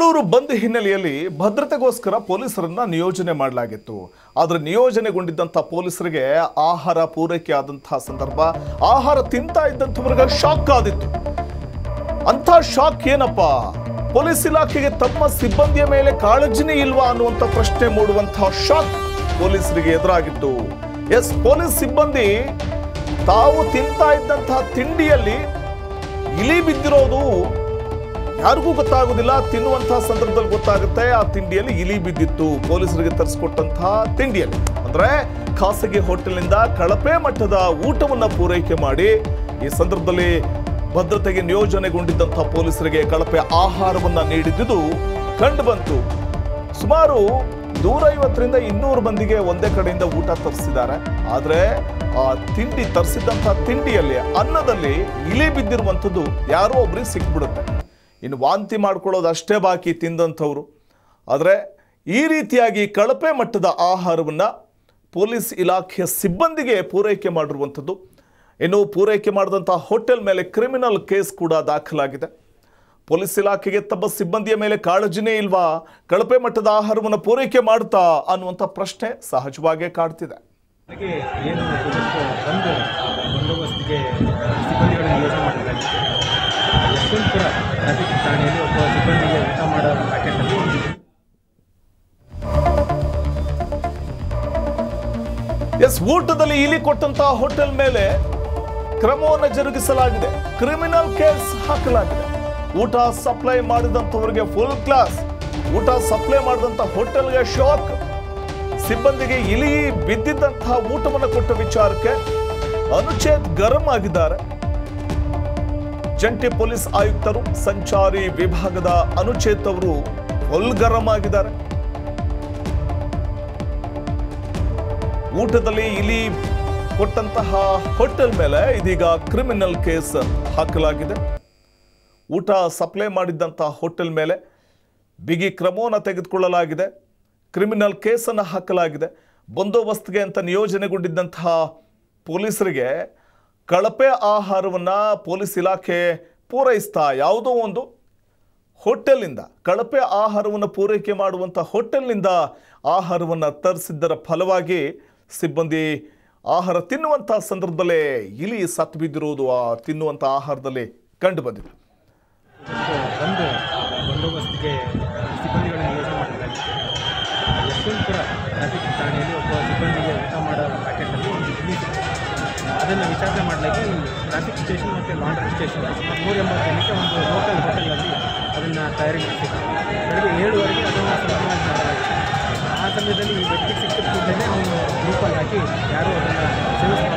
ಬೆಂಗಳೂರು ಬಂದ್ ಹಿನ್ನೆಲೆಯಲ್ಲಿ ಭದ್ರತೆಗೋಸ್ಕರ ಪೊಲೀಸರನ್ನ ನಿಯೋಜನೆ ಮಾಡಲಾಗಿತ್ತು ಆದರೆ ನಿಯೋಜನೆಗೊಂಡಿದ್ದಂಥ ಪೊಲೀಸರಿಗೆ ಆಹಾರ ಪೂರೈಕೆ ಆದಂತಹ ಸಂದರ್ಭ ಆಹಾರ ತಿಂತಾ ಇದ್ದಂಥವ್ರಿಗೆ ಶಾಕ್ ಆದಿತ್ತು ಅಂಥ ಶಾಕ್ ಏನಪ್ಪ ಪೊಲೀಸ್ ಇಲಾಖೆಗೆ ತಮ್ಮ ಸಿಬ್ಬಂದಿಯ ಮೇಲೆ ಕಾಳಜಿನೇ ಇಲ್ವಾ ಅನ್ನುವಂಥ ಪ್ರಶ್ನೆ ಮೂಡುವಂತಹ ಶಾಕ್ ಪೊಲೀಸರಿಗೆ ಎದುರಾಗಿತ್ತು ಎಸ್ ಪೊಲೀಸ್ ಸಿಬ್ಬಂದಿ ತಾವು ತಿಂತಾ ಇದ್ದಂತಹ ತಿಂಡಿಯಲ್ಲಿ ಇಲಿ ಬಿದ್ದಿರೋದು ಯಾರಿಗೂ ಗೊತ್ತಾಗೋದಿಲ್ಲ ತಿನ್ನುವಂತಹ ಸಂದರ್ಭದಲ್ಲಿ ಗೊತ್ತಾಗುತ್ತೆ ಆ ತಿಂಡಿಯಲ್ಲಿ ಇಲಿ ಬಿದ್ದಿತ್ತು ಪೊಲೀಸರಿಗೆ ತರಿಸ್ಕೊಟ್ಟಂತಹ ತಿಂಡಿಯಲ್ಲಿ ಅಂದ್ರೆ ಖಾಸಗಿ ಹೋಟೆಲ್ನಿಂದ ಕಳಪೆ ಮಟ್ಟದ ಊಟವನ್ನ ಪೂರೈಕೆ ಮಾಡಿ ಈ ಸಂದರ್ಭದಲ್ಲಿ ಭದ್ರತೆಗೆ ನಿಯೋಜನೆಗೊಂಡಿದ್ದಂತಹ ಪೊಲೀಸರಿಗೆ ಕಳಪೆ ಆಹಾರವನ್ನ ನೀಡಿದ್ದುದು ಕಂಡು ಬಂತು ಸುಮಾರು ನೂರೈವತ್ತರಿಂದ ಇನ್ನೂರು ಮಂದಿಗೆ ಒಂದೇ ಕಡೆಯಿಂದ ಊಟ ತರಿಸಿದ್ದಾರೆ ಆದ್ರೆ ಆ ತಿಂಡಿ ತರಿಸಿದಂತಹ ತಿಂಡಿಯಲ್ಲಿ ಅನ್ನದಲ್ಲಿ ಇಲಿ ಬಿದ್ದಿರುವಂಥದ್ದು ಯಾರೋ ಒಬ್ರಿಗೆ ಸಿಕ್ಬಿಡುತ್ತೆ ಇನ್ನು ವಾಂತಿ ಮಾಡ್ಕೊಳ್ಳೋದು ಅಷ್ಟೇ ಬಾಕಿ ತಿಂದಂಥವ್ರು ಆದರೆ ಈ ರೀತಿಯಾಗಿ ಕಳಪೆ ಮಟ್ಟದ ಆಹಾರವನ್ನು ಪೊಲೀಸ್ ಇಲಾಖೆಯ ಸಿಬ್ಬಂದಿಗೆ ಪೂರೈಕೆ ಮಾಡಿರುವಂಥದ್ದು ಇನ್ನು ಪೂರೈಕೆ ಮಾಡಿದಂಥ ಹೋಟೆಲ್ ಮೇಲೆ ಕ್ರಿಮಿನಲ್ ಕೇಸ್ ಕೂಡ ದಾಖಲಾಗಿದೆ ಪೊಲೀಸ್ ಇಲಾಖೆಗೆ ತಮ್ಮ ಸಿಬ್ಬಂದಿಯ ಮೇಲೆ ಕಾಳಜಿನೇ ಇಲ್ವಾ ಕಳಪೆ ಮಟ್ಟದ ಆಹಾರವನ್ನು ಪೂರೈಕೆ ಮಾಡ್ತಾ ಅನ್ನುವಂಥ ಪ್ರಶ್ನೆ ಸಹಜವಾಗೇ ಕಾಡ್ತಿದೆ ಹಾಗೆ ಏನು ಇವತ್ತು ಒಂದು ಬಂದೋಬಸ್ತಿಗೆ ಸಿಬ್ಬಂದಿಗಳನ್ನು ನಿಯೋಜನೆ ಮಾಡಲಾಗಿತ್ತು ಯಶವಂತಪುರ ಟ್ರಾಫಿಕ್ ಠಾಣೆಯಲ್ಲಿ ಒಬ್ಬ ಸಿಬ್ಬಂದಿಗೆ ಊಟ ಮಾಡೋ ಪ್ಯಾಕೆಟಲ್ಲಿ ಎಸ್ ಊಟದಲ್ಲಿ ಇಲಿ ಕೊಟ್ಟಂತಹ ಹೋಟೆಲ್ ಮೇಲೆ ಕ್ರಮವನ್ನು ಜರುಗಿಸಲಾಗಿದೆ ಕ್ರಿಮಿನಲ್ ಕೇಸ್ ಹಾಕಲಾಗಿದೆ ಊಟ ಸಪ್ಲೈ ಮಾಡಿದಂಥವರಿಗೆ ಫುಲ್ ಕ್ಲಾಸ್ ಊಟ ಸಪ್ಲೈ ಮಾಡಿದಂಥ ಹೋಟೆಲ್ಗೆ ಶಾಕ್ ಸಿಬ್ಬಂದಿಗೆ ಇಲಿ ಬಿದ್ದಿದ್ದಂತಹ ಊಟವನ್ನು ಕೊಟ್ಟ ವಿಚಾರಕ್ಕೆ ಅನುಚೇತ್ ಗರಂ ಆಗಿದ್ದಾರೆ ಜಂಟಿ ಪೊಲೀಸ್ ಆಯುಕ್ತರು ಸಂಚಾರಿ ವಿಭಾಗದ ಅನುಚೇತ್ ಅವರು ಫುಲ್ ಗರಂ ಆಗಿದ್ದಾರೆ ಊಟದಲ್ಲಿ ಇಲಿ ಕೊಟ್ಟಂತಹ ಹೋಟೆಲ್ ಮೇಲೆ ಇದೀಗ ಕ್ರಿಮಿನಲ್ ಕೇಸ್ ಹಾಕಲಾಗಿದೆ ಊಟ ಸಪ್ಲೈ ಮಾಡಿದ್ದಂತಹ ಹೋಟೆಲ್ ಮೇಲೆ ಬಿಗಿ ಕ್ರಮವನ್ನು ತೆಗೆದುಕೊಳ್ಳಲಾಗಿದೆ ಕ್ರಿಮಿನಲ್ ಕೇಸನ್ನು ಹಾಕಲಾಗಿದೆ ಬಂದೋಬಸ್ತ್ಗೆ ಅಂತ ನಿಯೋಜನೆಗೊಂಡಿದ್ದಂತಹ ಪೊಲೀಸರಿಗೆ ಕಳಪೆ ಆಹಾರವನ್ನು ಪೊಲೀಸ್ ಇಲಾಖೆ ಪೂರೈಸ್ತಾ ಯಾವುದೋ ಒಂದು ಹೋಟೆಲ್ನಿಂದ ಕಳಪೆ ಆಹಾರವನ್ನು ಪೂರೈಕೆ ಮಾಡುವಂಥ ಹೋಟೆಲ್ನಿಂದ ಆಹಾರವನ್ನು ತರಿಸಿದ್ದರ ಫಲವಾಗಿ ಸಿಬ್ಬಂದಿ ಆಹಾರ ತಿನ್ನುವಂಥ ಸಂದರ್ಭದಲ್ಲೇ ಇಲಿ ಸತ್ತು ಬಿದ್ದಿರುವುದು ಆ ತಿನ್ನುವಂಥ ಆಹಾರದಲ್ಲಿ ಕಂಡು ಬಂದಿದೆ ಇವತ್ತು ಒಂದು ಬಂದೋಬಸ್ತಿಗೆ ಸಿಬ್ಬಂದಿಗಳನ್ನು ನಿಯೋಜನೆ ಮಾಡಲಾಗಿತ್ತು ಯಶವಂತಪುರ ಟ್ರಾಫಿಕ್ ಠಾಣೆಯಲ್ಲಿ ಒಬ್ಬ ಸಿಬ್ಬಂದಿಗೆ ಊಟ ಮಾಡೋ ಪ್ಯಾಕೆಟಲ್ಲಿ ಇಲಿ ಸಿಕ್ಕಿತ್ತು. ಅದನ್ನು ವಿಚಾರಣೆ ಮಾಡಲಾಗಿ ಟ್ರಾಫಿಕ್ ಸ್ಟೇಷನ್ ಮತ್ತು ಲಾಂಡ್ರಿ ಸ್ಟೇಷನ್ ಸುಮಾರು ನೂರ ಎಂಬತ್ತು ಜನಕ್ಕೆ ಒಂದು ಲೋಕಲ್ ಹೋಟೆಲ್ನಲ್ಲಿ ಅದನ್ನು ತಯಾರಿ ಮಾಡಿಸಿದ್ರು ಬೆಳಗ್ಗೆ ಏಳುವರೆಗೆ ಅದನ್ನು ಸಂಪೂರ್ಣ ಮಾಡಲಾಗಿತ್ತು ಆ ಸಮಯದಲ್ಲಿ ಈ ವ್ಯಕ್ತಿ ಸಿಕ್ಕಿದ ಕೂಡಲೇ ಅವನು ಗ್ರೂಪಲ್ಲಿ ಹಾಕಿ ಯಾರೂ ಅದನ್ನು ಸೇವಿಸ್